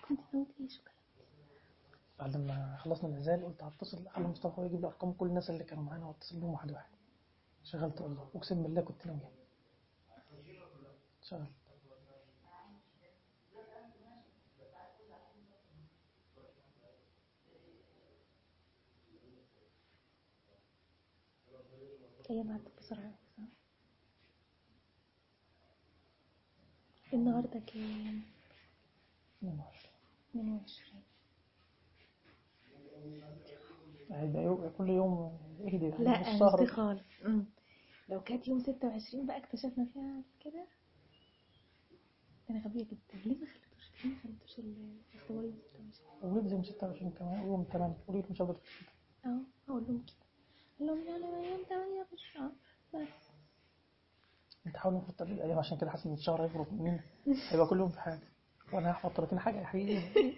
انت نوتيش بعد ما خلصنا العزال قلت هتصل على مصطفى ويجيب لي ارقام كل الناس اللي كانوا معانا واتصل بهم واحد واحد شغلت والله اقسم بالله كنت ناوي شغلت ايام عدت بسرعة صح النهاردة كام 22 22 هيبقى يو- كل يوم اهدي لا نص مش شهر دي خالص أمم. لو كانت يوم 26 بقى اكتشفنا فيها كده انا غبية جدا ليه ما خليتوش ليه ما خليتوش ال- اختبار يوم 26 وليد يوم 26 كمان ويوم 8 وليد مش هقدر اه هقول لهم كده اقول لهم يعني يوم 8 في الشهر بس انت حاول نفرض تقليل الايام عشان كده حاسس ان الشهر هيفرق مننا هيبقى كل يوم في حاجه وانا هحفظ 30 حاجه يا حقيقي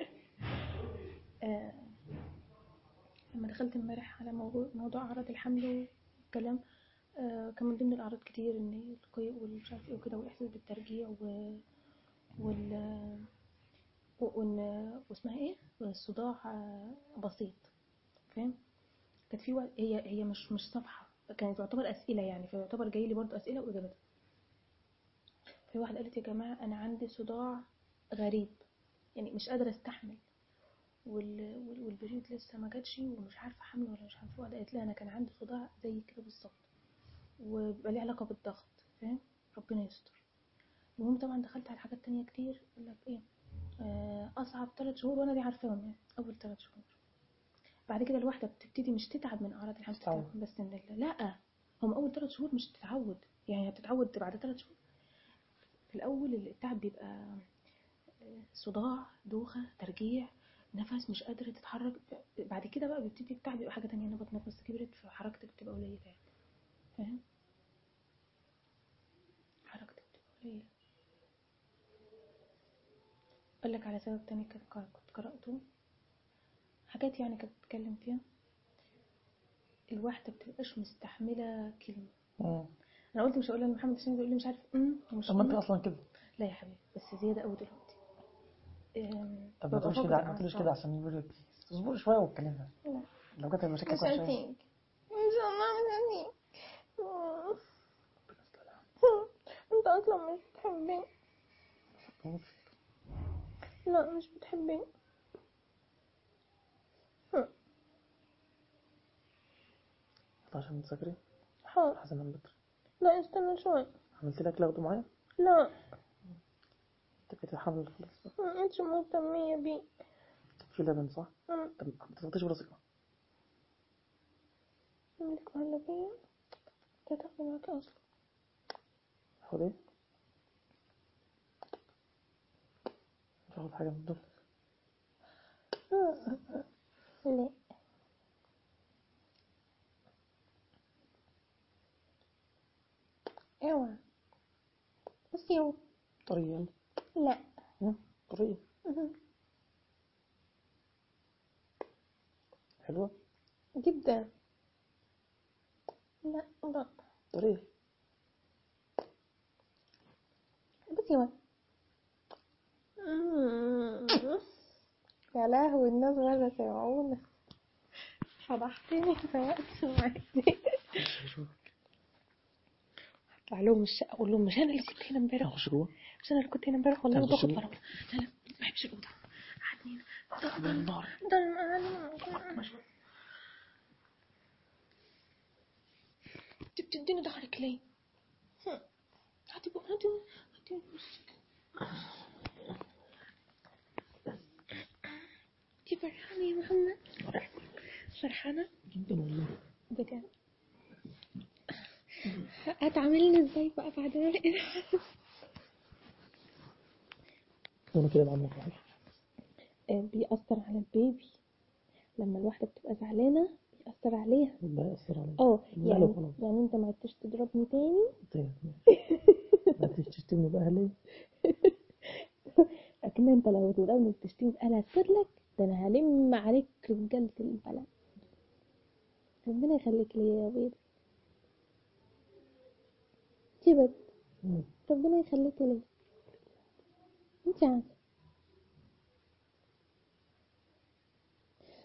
آه، لما دخلت امبارح على موضوع, موضوع أعراض الحمل والكلام آه، كان من ضمن الأعراض كتير إن القيء والمش عارف إيه وكده والإحساس بالترجيع و وال و- وإن واسمها إيه والصداع آه، بسيط فاهم كانت في وقت هي هي مش مش صفحة كانت تعتبر أسئلة يعني فيعتبر جاي لي برضه أسئلة وإجابات في واحدة قالت يا جماعة أنا عندي صداع غريب يعني مش قادرة أستحمل وال... وال- والبريود لسه ما جاتش ومش عارفه حمل ولا مش عارفه واحده قالت لي انا كان عندي صداع زي كده بالظبط وبيبقى ليه علاقه بالضغط فاهم ربنا يستر المهم طبعا دخلت على حاجات تانية كتير يقول لك ايه آه، اصعب ثلاث شهور وانا دي عارفاهم يعني اول ثلاث شهور بعد كده الواحده بتبتدي مش تتعب من اعراض الحمل تتعود. تتعب بس ان ال- لا هم اول ثلاث شهور مش تتعود يعني هتتعود بعد ثلاث شهور في الاول التعب بيبقى آه، صداع دوخه ترجيع نفس مش قادرة تتحرك بعد كده بقى بيبتدي التعب يبقى حاجة تانية نبض نفس كبرت فحركتك بتبقى قليلة يعني فاهم حركتك بتبقى قليلة أقول لك على سبب تاني كنت كنت قرأته حاجات يعني كانت بتتكلم فيها الواحدة بتبقاش مستحملة كلمة مم. أنا قلت مش هقولها لمحمد عشان يقول لي مش عارف أمم ومش طب ما انت أمم. اصلا كده لا يا حبيبي بس زيادة أوي دلوقتي أم، طب ما ببقى تقولش كده فاقدة ما تقولش أعصابي. كده عشان يقول لك اصبر شويه واتكلمها لا. لو جت المشاكل مش وحشه هتيجي ان شاء الله مش هتيجي انت اصلا مش بتحبني لا مش بتحبني عشان تذاكري حاضر حسن من بدري لا استنى شوي عملت لك لغد معايا لا انت كده حامل خلاص بقى. ما انتش مهتمية بيه طب في لبن صح أنا طب ما تغطيش براسك بقى. عندك مهلبية انت هتاخدي معاك اصلا خد ايه مش هاخد حاجه من دول لا اوعى بصي طريه لا مم، طريه حلوه جدا لا لا طريه بصي هو يا لهوي الناس غدا سمعونا فضحتني سواء سمعتني هطلع لهم الشقة اقول لهم مش انا اللي كنت هنا امبارح اخش جوه مش انا اللي كنت هنا امبارح والله طب باخد شو؟ فرق لا لا ما بحبش الاوضه قعدني هنا بالنار ضل انت بتديني ظهرك ليه؟ هم. هاتي بقى هاتي هاتي وشك. انت فرحانة يا محمد؟ فرحانة؟ جدا والله بجد هتعاملني ازاي بقى بعد ما لقيت وانا كده بعمل صحيح آه، بيأثر على البيبي لما الواحدة بتبقى زعلانة بيأثر عليها ده يأثر عليا اه لا، يعني لا، خلاص. يعني انت ما عدتش تضربني تاني طيب ما تشتمني بقى ليه لكن انت لو تضربني وتشتمني انا هسر لك ده انا هلم عليك رجالة البلد ربنا يخليك ليا يا بيبي كبد مم. ربنا يخليك ليا انت عارفة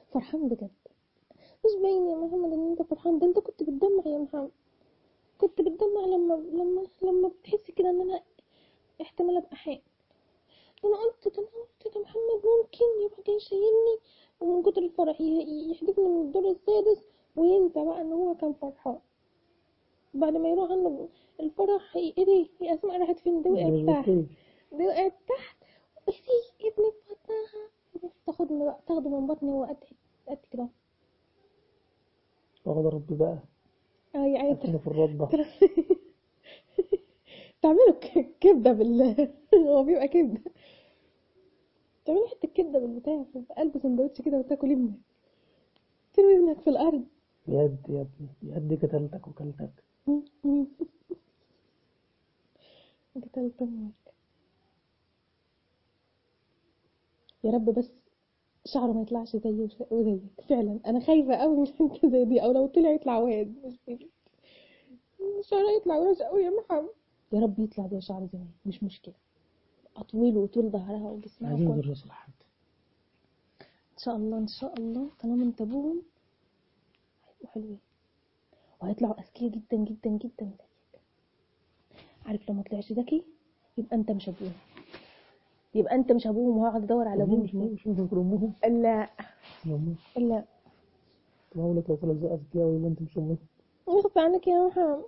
فرحان بجد مش باين يا محمد ان انت فرحان ده انت كنت بتدمع يا محمد كنت بتدمع لما لما لما بتحس كده ان انا احتمال ابقى حامل ده انا قلت ده انا قلت ده محمد ممكن يبقى جاي شايلني ومن كتر الفرح ي- يحدفني من الدور السادس وينسى بقى ان هو كان فرحان بعد ما يروح عنه الفرح ي- ايه دي يا اسماء راحت فين دي وقعت تحت دي وقعت تحت في ابني في بطنها تاخدني بقى تاخده من بطني هو قد قد كده واخد ربي بقى اه يا عيال أكلنا في الرضة تعملوا ك- كبدة بال هو بيبقى كبدة تعملوا حتة كبدة بالبتاع في قلب سندوتش كده وتاكل ابنك ترمي ابنك في الأرض يد يا ابني يد قتلتك وكلتك قتلت أمك يا رب بس شعره ما يطلعش زي وش- وزيك فعلا انا خايفه قوي من حته زي دي او لو طلع يطلع واد مش بنت. شعره يطلع وحش قوي يا محمد يا رب يطلع زي شعر زمان مش مشكله اطوله وطول ظهرها وجسمها عايزين كله ندرس لحد ان شاء الله ان شاء الله طالما انت ابوهم هيبقوا حلوين وهيطلعوا اذكياء جدا جدا جدا زيك عارف لو ما طلعش ذكي يبقى انت مش ابوهم يبقى انت مش ابوهم وهقعد ادور على ليه ابوهم مش مش ممكن يكون أمهم لا أمهم لا طب أقول لك لو طلع زي أذكياء ولا أنت مش أمهم يخفى عنك يا محمد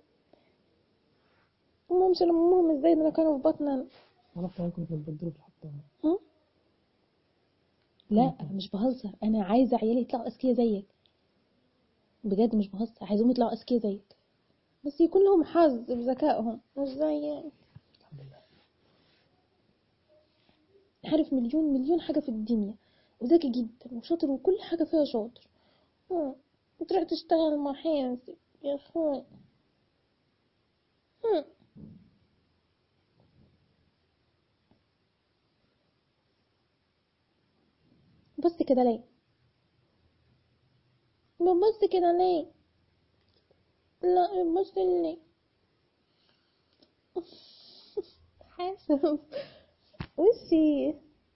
هما مش امهم ازاي ده انا كانوا في بطننا عرفت ممكن كنا بنبدله في الحطة ها لا انا مش بهزر انا عايزه عيالي يطلعوا اذكياء زيك بجد مش بهزر عايزهم يطلعوا اذكياء زيك بس يكون لهم حظ بذكائهم مش زي الحمد لله عارف مليون مليون حاجة في الدنيا وذكي جدا وشاطر وكل حاجة فيها شاطر مم. وتروح تشتغل محاسب يا اخوي مم. بص كده ليه ببص كده ليه لا ببص ليه حاسب وشي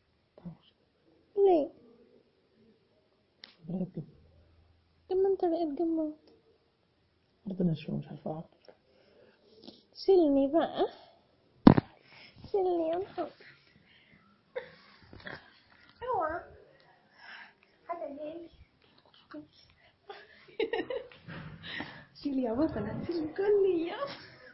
ليه ربنا يكتب لما انت لقيت جنبك ربنا يشفيه مش عارف أقعد شيلني بقى شيلني يا محمد اوعى حدا جاي شيلي يا بطلة شيلي كلي يا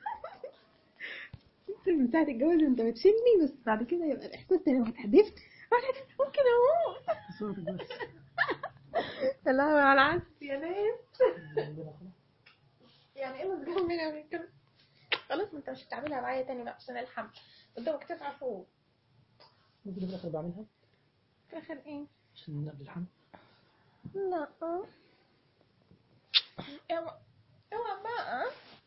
انت من ساعة الجواز انت بتشيلني بس بعد كده يبقى الاحساس ده لو اتحدفت اتحدفت ممكن اموت صورتك بس يا لهوي على العسل يا ناس ربنا خلاص يعني ايه متجملة من كده خلاص ما انت مش هتعملها معايا تاني بقى عشان الحمل قدامك تسعة شهور ممكن في الآخر بعملها في الاخر ايه عشان قبل الحمل لا اوعى اوعى بقى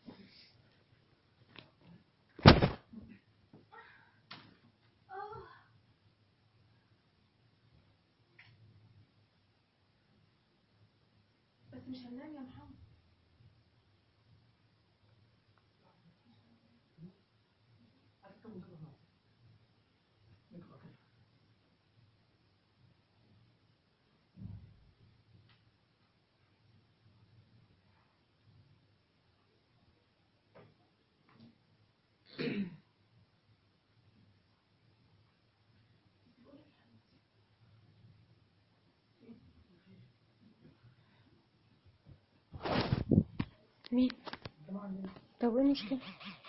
بس مش هننام يا محمد مين طب ايه المشكلة